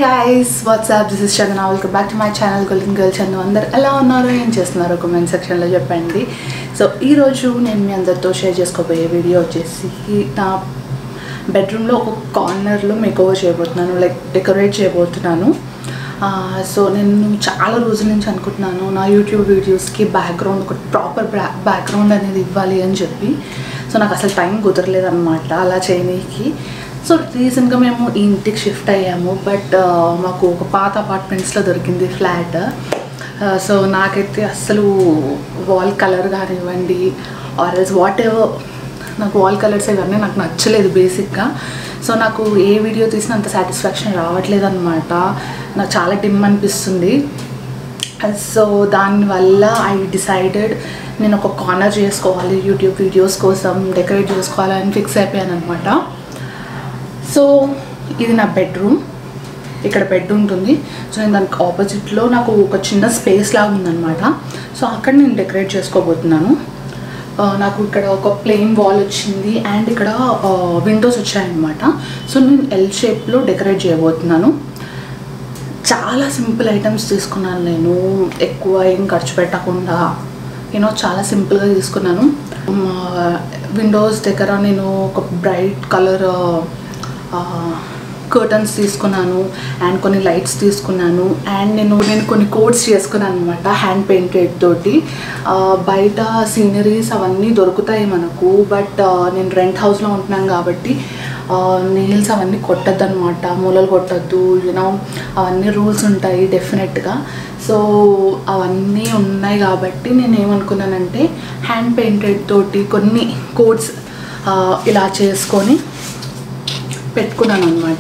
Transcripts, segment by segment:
Guys WhatsApp this is Chandana welcome back to my channel golden girl Chandu అందరు ఎలా ఉన్నారు ఏం చేస్తున్నారు కామెంట్ సెక్షన్లో చెప్పండి సో ఈరోజు నేను మీ అందరితో షేర్ చేసుకోబోయే వీడియో వచ్చేసి నా బెడ్రూమ్లో ఒక కార్నర్లో మేక్ ఓవర్ చేయబోతున్నాను లైక్ డెకరేట్ చేయబోతున్నాను సో నేను చాలా రోజుల నుంచి అనుకుంటున్నాను నా యూట్యూబ్ వీడియోస్కి బ్యాక్గ్రౌండ్ ఒక ప్రాపర్ బ్యాక్గ్రౌండ్ అనేది ఇవ్వాలి అని చెప్పి సో నాకు అసలు టైం కుదరలేదన్నమాట అలా చేయనీకి సో రీసెంట్గా మేము ఈ ఇంటికి షిఫ్ట్ అయ్యాము బట్ మాకు ఒక పాత అపార్ట్మెంట్స్లో దొరికింది ఫ్లాట్ సో నాకైతే అస్సలు వాల్ కలర్ కానివ్వండి ఆర్ ఎల్స్ వాట్ ఎవర్ నాకు వాల్ కలర్స్ ఇవన్నీ నాకు నచ్చలేదు బేసిక్గా సో నాకు ఏ వీడియో తీసినా అంత సాటిస్ఫాక్షన్ రావట్లేదు అనమాట నాకు చాలా డిమ్ అనిపిస్తుంది సో దానివల్ల ఐ డిసైడెడ్ నేను ఒక కార్నర్ చేసుకోవాలి యూట్యూబ్ వీడియోస్ కోసం డెకరేట్ చేసుకోవాలని ఫిక్స్ అయిపోయాను అనమాట సో ఇది నా బెడ్రూమ్ ఇక్కడ బెడ్ ఉంటుంది సో నేను దానికి ఆపోజిట్లో నాకు ఒక చిన్న స్పేస్ లాగా ఉందన్నమాట సో అక్కడ నేను డెకరేట్ చేసుకోబోతున్నాను ఆ, నాకు ఇక్కడ ఒక ప్లెయిన్ వాల్ వచ్చింది అండ్ ఇక్కడ విండోస్ వచ్చాయన్నమాట సో నేను ఎల్ షేప్లో డెకరేట్ చేయబోతున్నాను చాలా సింపుల్ ఐటమ్స్ తీసుకున్నాను నేను ఎక్కువ ఏం ఖర్చు పెట్టకుండా నేను చాలా సింపుల్గా తీసుకున్నాను విండోస్ దగ్గర నేను ఒక బ్రైట్ కలర్ కర్టన్స్ తీసుకున్నాను అండ్ కొన్ని లైట్స్ తీసుకున్నాను అండ్ నేను నేను కొన్ని కోడ్స్ చేసుకున్నాను అనమాట హ్యాండ్ పెయింటెడ్ తోటి ఆ, బయట సీనరీస్ అవన్నీ దొరుకుతాయి మనకు బట్ నేను రెంట్ హౌస్లో ఉంటున్నాను కాబట్టి నీల్స్ అవన్నీ కొట్టద్దు అనమాట మూలలు కొట్టద్దు యూనో అవన్నీ రూల్స్ ఉంటాయి డెఫినెట్గా సో అవన్నీ ఉన్నాయి కాబట్టి నేను ఏమనుకున్నానంటే హ్యాండ్ పెయింటెడ్ తోటి కొన్ని కోడ్స్ ఇలా చేసుకొని పెట్టుకున్నాను అనమాట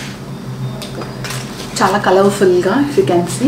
చాలా కలర్ఫుల్గా యూ కెన్ సీ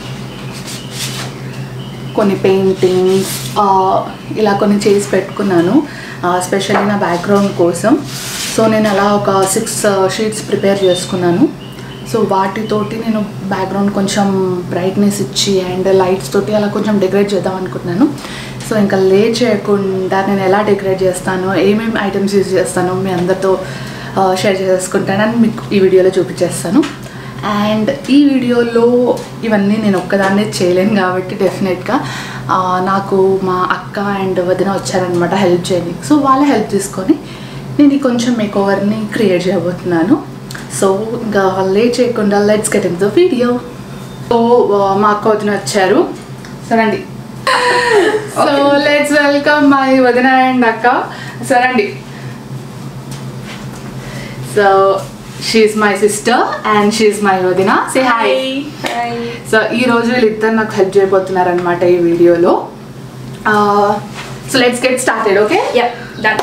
కొన్ని పెయింటింగ్స్ ఇలా కొన్ని చేసి పెట్టుకున్నాను స్పెషల్లీ నా బ్యాక్గ్రౌండ్ కోసం సో నేను అలా ఒక సిక్స్ షీట్స్ ప్రిపేర్ చేసుకున్నాను సో వాటితోటి నేను బ్యాక్గ్రౌండ్ కొంచెం బ్రైట్నెస్ ఇచ్చి అండ్ లైట్స్ తోటి అలా కొంచెం డెకరేట్ చేద్దాం అనుకుంటున్నాను సో ఇంకా లే చేయకుండా నేను ఎలా డెకరేట్ చేస్తాను ఏమేమి ఐటమ్స్ యూజ్ చేస్తానో మీ అందరితో షేర్ చేసుకుంటానని మీకు ఈ వీడియోలో చూపించేస్తాను అండ్ ఈ వీడియోలో ఇవన్నీ నేను ఒక్కదాన్నే చేయలేను కాబట్టి డెఫినెట్గా ఆ, నాకు మా అక్క అండ్ వదిన వచ్చారనమాట హెల్ప్ చేయడానికి సో వాళ్ళ హెల్ప్ తీసుకొని నేను ఈ కొంచెం మేక్ ఓవర్ని క్రియేట్ చేయబోతున్నాను సో ఇంకా లేట్ చేయకుండా let's get in the video so ఆ, మా అక్క వదిన వచ్చారు సరండి సో లెట్స్ వెల్కమ్ మై వదిన అండ్ అక్క సరండి so she my sister and she my వదిన సే హాయ్ సో ఈ రోజు వీళ్ళిద్దరు నాకు హెల్ప్ చేయబోతున్నారు అనమాట ఈ వీడియోలో so let's get started okay Yeah, done.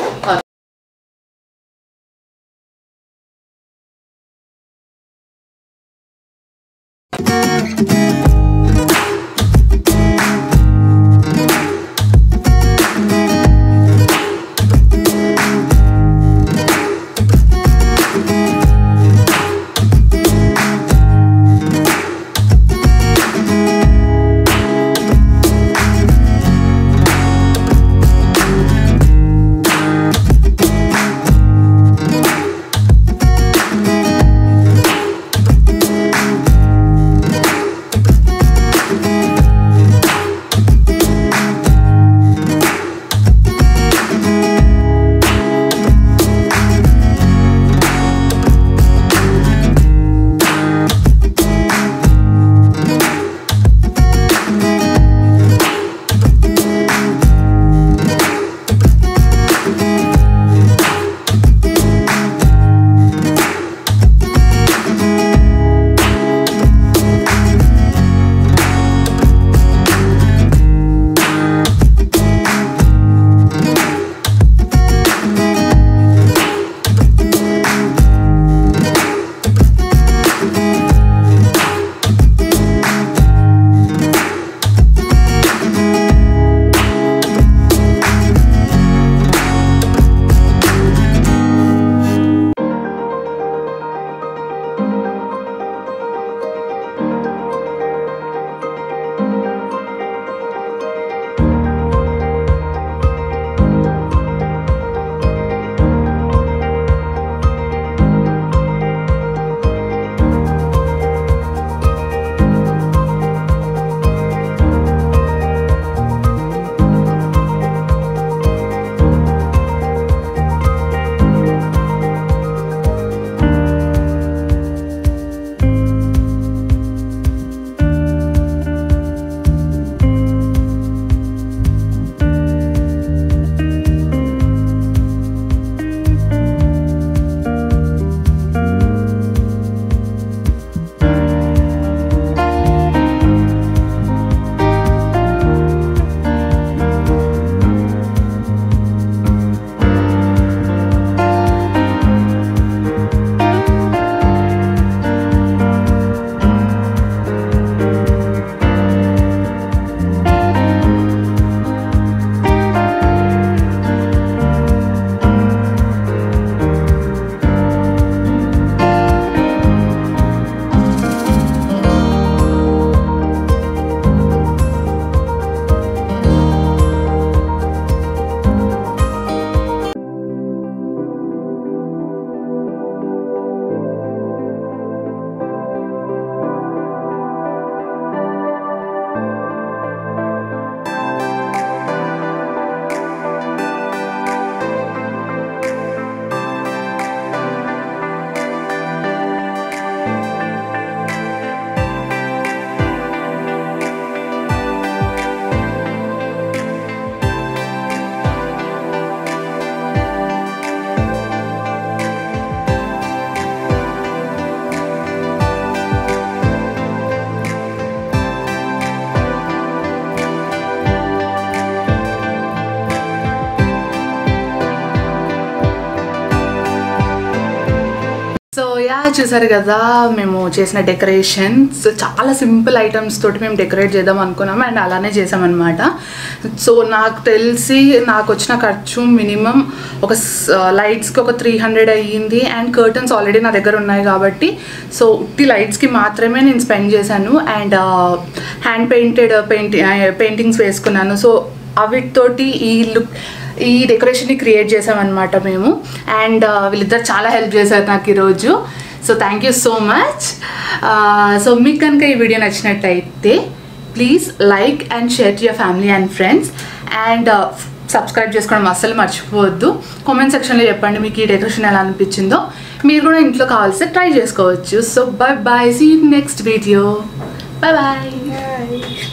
Yeah చూసారు కదా మేము చేసిన డెకరేషన్స్ చాలా సింపుల్ ఐటమ్స్ తోటి మేము డెకరేట్ చేద్దాం అనుకున్నాము అండ్ అలానే చేసామన్నమాట సో నాకు తెలిసి నాకు వచ్చిన ఖర్చు మినిమం ఒక లైట్స్కి ఒక త్రీ హండ్రెడ్ అయ్యింది అండ్ కర్టన్స్ ఆల్రెడీ నా దగ్గర ఉన్నాయి కాబట్టి సో ఉట్టి లైట్స్కి మాత్రమే నేను స్పెండ్ చేశాను అండ్ హ్యాండ్ పెయింటెడ్ పెయింటి పెయింటింగ్స్ వేసుకున్నాను సో అవిటితోటి ఈ లుక్ ఈ డెకరేషన్ని క్రియేట్ చేసామన్నమాట మేము అండ్ వీళ్ళిద్దరు చాలా హెల్ప్ చేశారు నాకు ఈరోజు so thank you so much so మీకు కనుక ఈ వీడియో నచ్చినట్టయితే please like and share to your family and friends and subscribe చేసుకోవడం అస్సలు మర్చిపోవద్దు కామెంట్ సెక్షన్లో చెప్పండి మీకు ఈ డెకరేషన్ ఎలా అనిపించిందో మీరు కూడా ఇంట్లో కావాల్సి ట్రై చేసుకోవచ్చు so bye bye see next video bye bye